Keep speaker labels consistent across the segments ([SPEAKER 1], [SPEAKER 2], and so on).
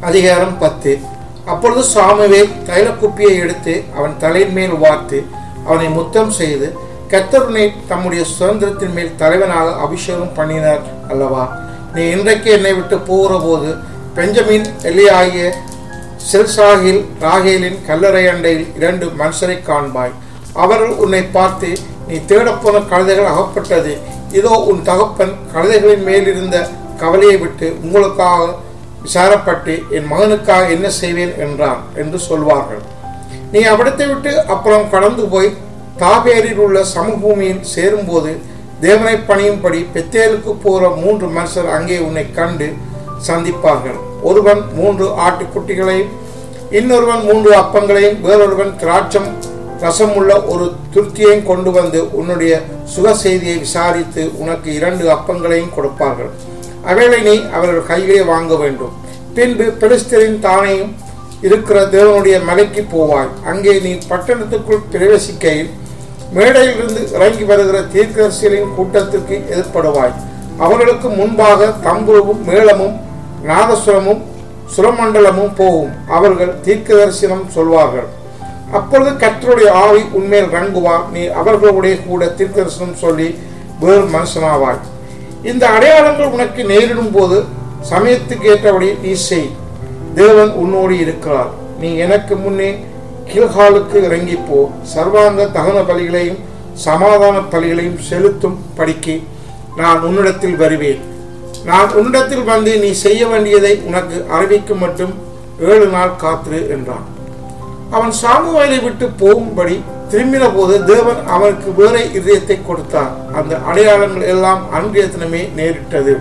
[SPEAKER 1] அதிகாரம் பத்து அப்பொழுது சாமுவேல் தைலக்குப்பியை எடுத்து அவன் தலையின் மேல் வார்த்து அவனை முத்தம் செய்து கத்தருனை தம்முடைய சுதந்திரத்தின் மேல் தலைவனாக அபிஷேகம் பண்ணினார் அல்லவா நீ இன்றைக்கு என்னை விட்டு போகிற போது பெஞ்சமின் எலியாகிய செல்சாகில் ராகேலின் கல்லறை அண்டையில் இரண்டு மனுஷரை காண்பாய் அவர்கள் உன்னை பார்த்து நீ தேடப்போன கழுதைகள் அகப்பட்டது இதோ உன் தகப்பன் கழுதைகளின் மேலிருந்த கவலையை விட்டு உங்களுக்காக விசாரப்பட்டு என் மகனுக்காக என்ன செய்வேன் என்றான் என்று சொல்வார்கள் நீ அவிடத்தை விட்டு அப்புறம் கடந்து போய் தாபேரில் உள்ள சமபூமியில் சேரும்போது தேவனை பணியும்படி பெத்தேலுக்கு போகிற மூன்று மனுஷர் அங்கே உன்னை கண்டு சந்திப்பார்கள் ஒருவன் மூன்று ஆட்டுக்குட்டிகளையும் இன்னொருவன் மூன்று அப்பங்களையும் வேறொருவன் திராட்சம் ரசமுள்ள ஒரு துருத்தியையும் கொண்டு வந்து உன்னுடைய சுக செய்தியை விசாரித்து உனக்கு இரண்டு அப்பங்களையும் கொடுப்பார்கள் அவைகளை நீ அவர்கள் கையிலே வாங்க வேண்டும் பின்பு பெலிஸ்தரின் தானையும் இருக்கிற தேவனுடைய மலைக்கு போவாய் அங்கே நீ பட்டணத்துக்குள் பிரவேசிக்கையில் மேடையிலிருந்து இறங்கி வருகிற தீர்க்கரசியலின் கூட்டத்திற்கு எதிர்ப்படுவாய் அவர்களுக்கு முன்பாக தம்புருவும் மேளமும் நாதசுரமும் சுரமண்டலமும் போகும் அவர்கள் தீர்க்கதரிசனம் சொல்வார்கள் அப்பொழுது கர்த்தருடைய ஆவி உன்மேல் ரங்குவார் நீ அவர்களுடைய கூட தீர்க்கதரிசனம் சொல்லி வேறு மனுஷனாவாய் இந்த அடையாளங்கள் உனக்கு நேரிடும் போது சமயத்துக்கு ஏற்றபடி நீ செய் தேவன் உன்னோடு இருக்கிறார் நீ எனக்கு முன்னே கில்காலுக்கு இறங்கி போ சர்வாங்க தகன பலிகளையும் சமாதான பலிகளையும் செலுத்தும் படிக்கு நான் உன்னிடத்தில் வருவேன் நான் உன்னிடத்தில் வந்து நீ செய்ய வேண்டியதை உனக்கு அறிவிக்கும் மட்டும் ஏழு நாள் காத்திரு என்றான் அவன் சாமுவேலை விட்டு போகும்படி திரும்பின போது தேவன் அவனுக்கு வேற இதயத்தை கொடுத்தார் அந்த அடையாளங்கள் எல்லாம் அன்றைய தினமே நேரிட்டது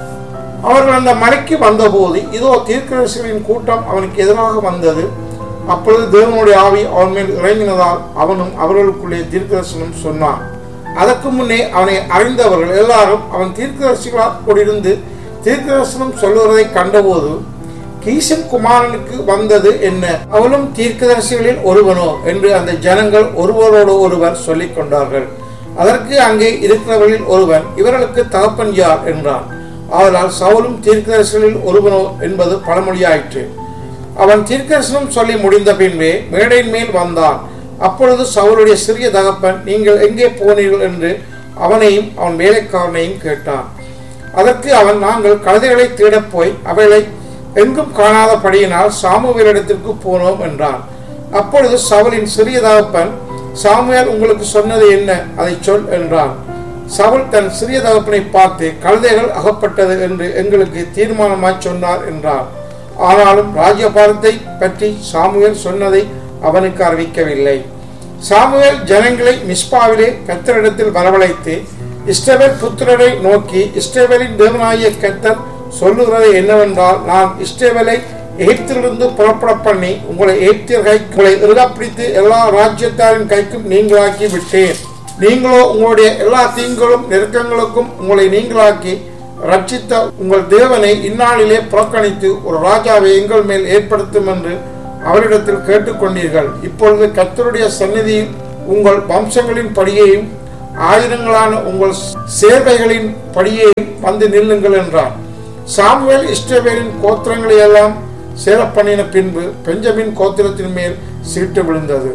[SPEAKER 1] அவர்கள் அந்த மலைக்கு வந்தபோது இதோ தீர்க்கரசிகளின் கூட்டம் அவனுக்கு எதிராக வந்தது அப்பொழுது தேவனுடைய ஆவி அவன் மேல் இறங்கினதால் அவனும் அவர்களுக்குள்ளே தீர்க்கதரிசனம் சொன்னான் அதற்கு முன்னே அவனை அறிந்தவர்கள் எல்லாரும் அவன் தீர்க்கதரிசிகளாக கொண்டிருந்து தீர்க்கதரிசனம் சொல்லுவதை கண்டபோது கீசன் குமாரனுக்கு வந்தது என்ன அவளும் தீர்க்கதரிசிகளில் ஒருவனோ என்று அந்த ஜனங்கள் ஒருவரோடு ஒருவர் சொல்லிக் கொண்டார்கள் அதற்கு அங்கே இருக்கிறவர்களில் ஒருவன் இவர்களுக்கு தகப்பன் யார் என்றான் ஆதலால் சவுலும் தீர்க்கதரிசிகளில் ஒருவனோ என்பது பழமொழியாயிற்று அவன் தீர்க்கதரிசனம் சொல்லி முடிந்த பின்பே மேடையின் மேல் வந்தான் அப்பொழுது சவுலுடைய சிறிய தகப்பன் நீங்கள் எங்கே போனீர்கள் என்று அவனையும் அவன் வேலைக்காரனையும் கேட்டான் அதற்கு அவன் நாங்கள் கழுதைகளை தேடப் போய் அவைகளை எங்கும் காணாதபடியினால் சாமுவேலிடத்திற்கு போனோம் என்றான் அப்பொழுது சவுலின் சிறிய தகப்பன் சாமுவேல் உங்களுக்கு சொன்னது என்ன அதை சொல் என்றான் சவுல் தன் சிறிய தகப்பனை பார்த்து கழுதைகள் அகப்பட்டது என்று எங்களுக்கு தீர்மானமாய் சொன்னார் என்றார் ஆனாலும் ராஜ்யபாரத்தை பற்றி சாமுவேல் சொன்னதை அவனுக்கு அறிவிக்கவில்லை சாமுவேல் ஜனங்களை மிஸ்பாவிலே கத்தரிடத்தில் வரவழைத்து இஸ்ரவேல் புத்திரரை நோக்கி இஸ்ரவேலின் தேவனாகிய கத்தர் சொல்லுகிறது என்னவென்றால் நான் இஸ்ரவேலை எகிப்திலிருந்து புறப்பட பண்ணி உங்களை எகிப்தியர் கை உங்களை இறுகப்பிடித்து எல்லா ராஜ்யத்தாரின் கைக்கும் நீங்களாக்கி விட்டேன் நீங்களோ உங்களுடைய எல்லா தீங்களும் நெருக்கங்களுக்கும் உங்களை நீங்களாக்கி ரட்சித்த உங்கள் தேவனை இந்நாளிலே புறக்கணித்து ஒரு ராஜாவை எங்கள் மேல் ஏற்படுத்தும் என்று அவரிடத்தில் கேட்டுக்கொண்டீர்கள் இப்பொழுது கத்தருடைய சந்நிதியில் உங்கள் வம்சங்களின் படியையும் ஆயிரங்களான உங்கள் சேர்வைகளின் படியையும் வந்து நில்லுங்கள் என்றார் சாமுவேல் இஸ்ரவேலின் கோத்திரங்களை எல்லாம் சேரப்பண்ணின பின்பு பெஞ்சமின் கோத்திரத்தின் மேல் சீட்டு விழுந்தது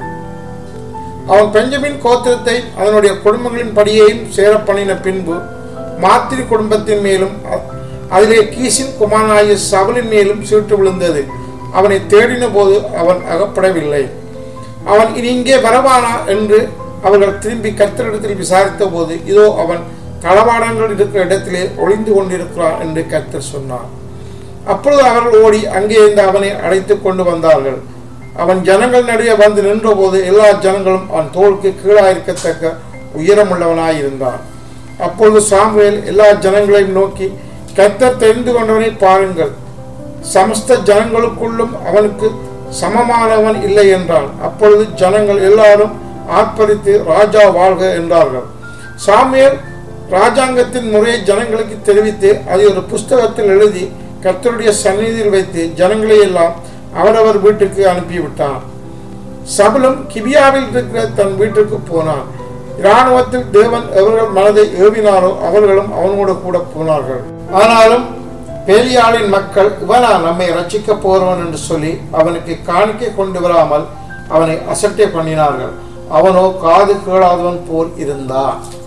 [SPEAKER 1] அவன் பெஞ்சமின் கோத்திரத்தை அதனுடைய குடும்பங்களின் படியையும் சேரப்பண்ணின பின்பு மாத்திரி குடும்பத்தின் மேலும் அதிலே கீசின் குமாரனாகிய சவலின் மேலும் சீட்டு விழுந்தது அவனை தேடின போது அவன் அகப்படவில்லை அவன் இனி இங்கே வரவானா என்று அவர்கள் திரும்பி கர்த்தரிடத்தில் விசாரித்த போது இதோ அவன் களவாடங்கள் இருக்கிற இடத்திலே ஒளிந்து கொண்டிருக்கிறான் என்று கர்த்தர் சொன்னார் அப்பொழுது அவர்கள் ஓடி அங்கே இருந்து அவனை அழைத்து கொண்டு வந்தார்கள் அவன் ஜனங்கள் நடுவே வந்து நின்றபோது எல்லா ஜனங்களும் அவன் தோளுக்கு கீழாயிருக்கத்தக்க உயரமுள்ளவனாயிருந்தான் அப்பொழுது சாமுவேல் எல்லா ஜனங்களையும் நோக்கி கர்த்தர் தெரிந்து கொண்டவனை பாருங்கள் சமஸ்த ஜனங்களுக்குள்ளும் அவனுக்கு சமமானவன் இல்லை என்றான் அப்பொழுது ஜனங்கள் எல்லாரும் ஆர்ப்பரித்து ராஜா வாழ்க என்றார்கள் சாமியல் ராஜாங்கத்தின் முறையை ஜனங்களுக்கு தெரிவித்து அதை ஒரு புஸ்தகத்தில் எழுதி கர்த்தருடைய சந்நிதியில் வைத்து ஜனங்களை எல்லாம் அவரவர் வீட்டுக்கு அனுப்பிவிட்டான் சபலம் கிபியாவில் இருக்கிற தன் வீட்டுக்கு போனான் இராணுவத்தில் தேவன் எவர்கள் மனதை ஏவினாரோ அவர்களும் அவனோடு கூட போனார்கள் ஆனாலும் பேலியாளின் மக்கள் இவனா நம்மை ரட்சிக்க போறவன் என்று சொல்லி அவனுக்கு காணிக்கை கொண்டு வராமல் அவனை அசட்டை பண்ணினார்கள் அவனோ காது கேளாதவன் போல் இருந்தான்